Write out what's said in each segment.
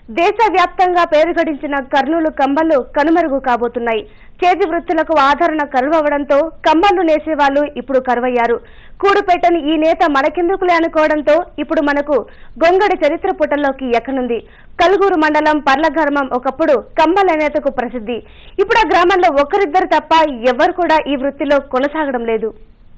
దేశవ్యాప్తంగా పేరు గడించిన కర్నూలు కంబళ్లు కనుమరుగు కాబోతున్నాయి చేతి వృత్తులకు ఆదరణ కరువవడంతో కంబళ్లు నేసేవాళ్లు ఇప్పుడు కరువయ్యారు కూడుపెట్టని ఈ నేత మనకెందుకులే అనుకోవడంతో ఇప్పుడు మనకు గొంగడి చరిత్ర పుటల్లోకి ఎక్కనుంది కలుగూరు మండలం పర్లగ్రామం ఒకప్పుడు కంబల నేతకు ప్రసిద్ధి ఇప్పుడు ఆ గ్రామంలో ఒకరిద్దరు తప్ప ఎవరు కూడా ఈ వృత్తిలో కొనసాగడం లేదు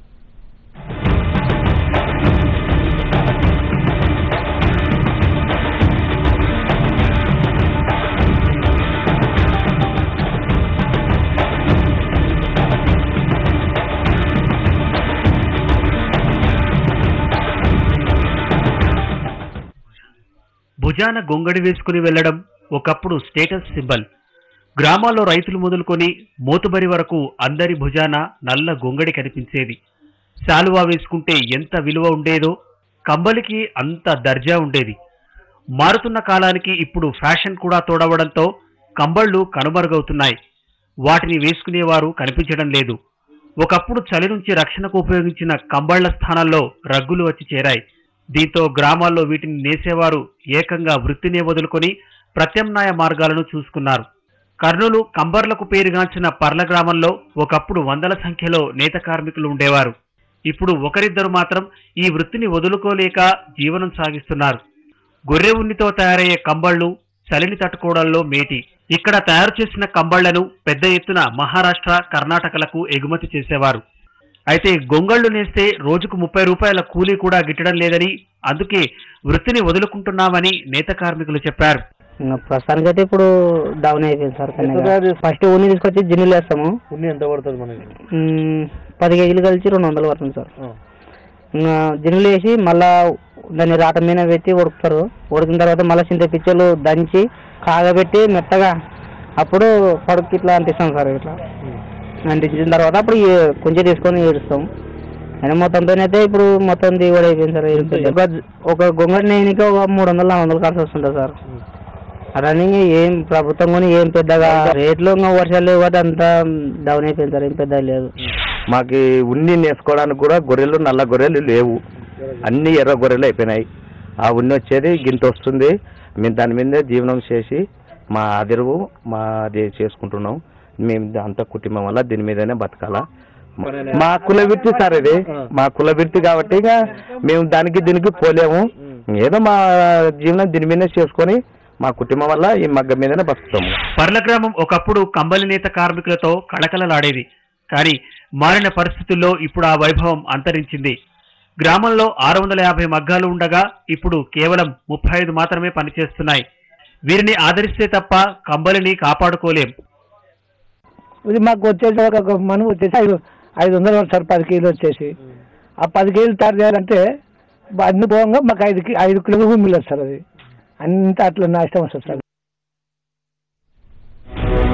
భుజాన గొంగడి వేసుకుని వెళ్లడం ఒకప్పుడు స్టేటస్ సింబల్ గ్రామాల్లో రైతులు మొదలుకొని మోతుబరి వరకు అందరి భుజాన నల్ల గొంగడి కనిపించేది శాలువా వేసుకుంటే ఎంత విలువ ఉండేదో కంబలికి అంత దర్జా ఉండేది మారుతున్న కాలానికి ఇప్పుడు ఫ్యాషన్ కూడా తోడవడంతో కంబళ్ళు కనుమరుగవుతున్నాయి వాటిని వేసుకునేవారు కనిపించడం లేదు ఒకప్పుడు చలి నుంచి రక్షణకు ఉపయోగించిన కంబళ్ల స్థానంలో రగ్గులు వచ్చి చేరాయి దీంతో గ్రామాల్లో వీటిని నేసేవారు ఏకంగా వృత్తినే వదులుకొని ప్రత్యామ్నాయ మార్గాలను చూసుకున్నారు కర్నూలు కంబర్లకు పేరుగాంచిన పర్ల గ్రామంలో ఒకప్పుడు వందల సంఖ్యలో నేత కార్మికులు ఉండేవారు ఇప్పుడు ఒకరిద్దరు మాత్రం ఈ వృత్తిని వదులుకోలేక జీవనం సాగిస్తున్నారు గొర్రె ఉన్నితో తయారయ్యే కంబళ్లు చలిని తట్టుకోవడంలో మేటి ఇక్కడ తయారు చేసిన కంబళ్లను పెద్ద ఎత్తున మహారాష్ట్ర కర్ణాటకలకు ఎగుమతి చేసేవారు అయితే గొంగళ్లు నేస్తే రోజుకు ముప్పై రూపాయల కూలీ కూడా గిట్టడం లేదని అందుకే వృత్తిని వదులుకుంటున్నామని నేత కార్మికులు చెప్పారు ఇంకా ప్రస్తుతానికి అయితే ఇప్పుడు డౌన్ అయిపోయింది సార్ ఎంత తయారు చేస్తారు? ఫస్ట్ ఉన్ని తీసుకొచ్చి జిన్నులు వేస్తాము ఉన్ని ఎంత పడుతుంది మనకి మ్మ్, పది కేజీలు కలిసి రెండు వందలు పడుతుంది సార్ ఆ. ఇంకా జిన్నులు వేసి మళ్ళా దాన్ని రాట మీద పెట్టి ఉడుకుతారు ఉడికిన తర్వాత మళ్ళీ చింత పిచ్చలు దంచి కాగబెట్టి మెత్తగా అప్పుడు పడుకు ఇట్లా అంటిస్తాం సార్ ఇట్లా అంటించిన తర్వాత అప్పుడు ఈ కొంచెం తీసుకొని ఏడుస్తాం అయినా మొత్తంతో అయితే ఇప్పుడు మొత్తం దిగుబడి అయిపోయింది సార్ ఒక ఒక గొంగడి నేనికి ఒక మూడు వందలు నాలుగు వందలు కాల్సి వస్తుంటుంది సార్ రన్నింగ్ ఏం ప్రభుత్వం కూడా ఏం పెద్దగా రేట్లు ఇంకా వర్షాలు లేవు కాబట్టి అంతా డౌన్ అయిపోయింది సార్ ఏం పెద్దగా లేదు మాకు ఉన్ని నేసుకోవడానికి కూడా గొర్రెలు నల్ల గొర్రెలు లేవు అన్ని ఎర్ర గొర్రెలు అయిపోయినాయి ఆ ఉన్ని వచ్చేది గింత వస్తుంది మేము దాని మీదే జీవనం చేసి మా అదిరువు మా అది చేసుకుంటున్నాం మేము అంత కుటుంబం వల్ల దీని మీదనే బతకాలా మా కుల వృత్తి సార్ ఇది మా కుల వృత్తి కాబట్టి ఇక మేము దానికి దీనికి పోలేము ఏదో మా జీవనం దీని మీదనే చేసుకొని మా కుటుంబం వల్ల ఈ మగ్గ మీదనే బతుకుతాము పర్ల గ్రామం ఒకప్పుడు కంబలి నేత కార్మికులతో కళకళలాడేది కానీ మారిన పరిస్థితుల్లో ఇప్పుడు ఆ వైభవం అంతరించింది గ్రామంలో ఆరు వందల యాభై మగ్గాలు ఉండగా ఇప్పుడు కేవలం ముప్పై ఐదు మాత్రమే పనిచేస్తున్నాయి వీరిని ఆదరిస్తే తప్ప కంబలిని కాపాడుకోలేం ఇది మాకు వచ్చేసి ఒక మనం వచ్చేసి ఐదు ఐదు వందలు పడుతుంది సార్ పది కేజీలు వచ్చేసి ఆ పది కేజీలు తయారు చేయాలంటే అన్ని పోగా మాకు ఐదు కి- ఐదు కిలోలు భూమి మిల్లదు సార్ అది అంతా అట్లా నష్టం వస్తుంది సార్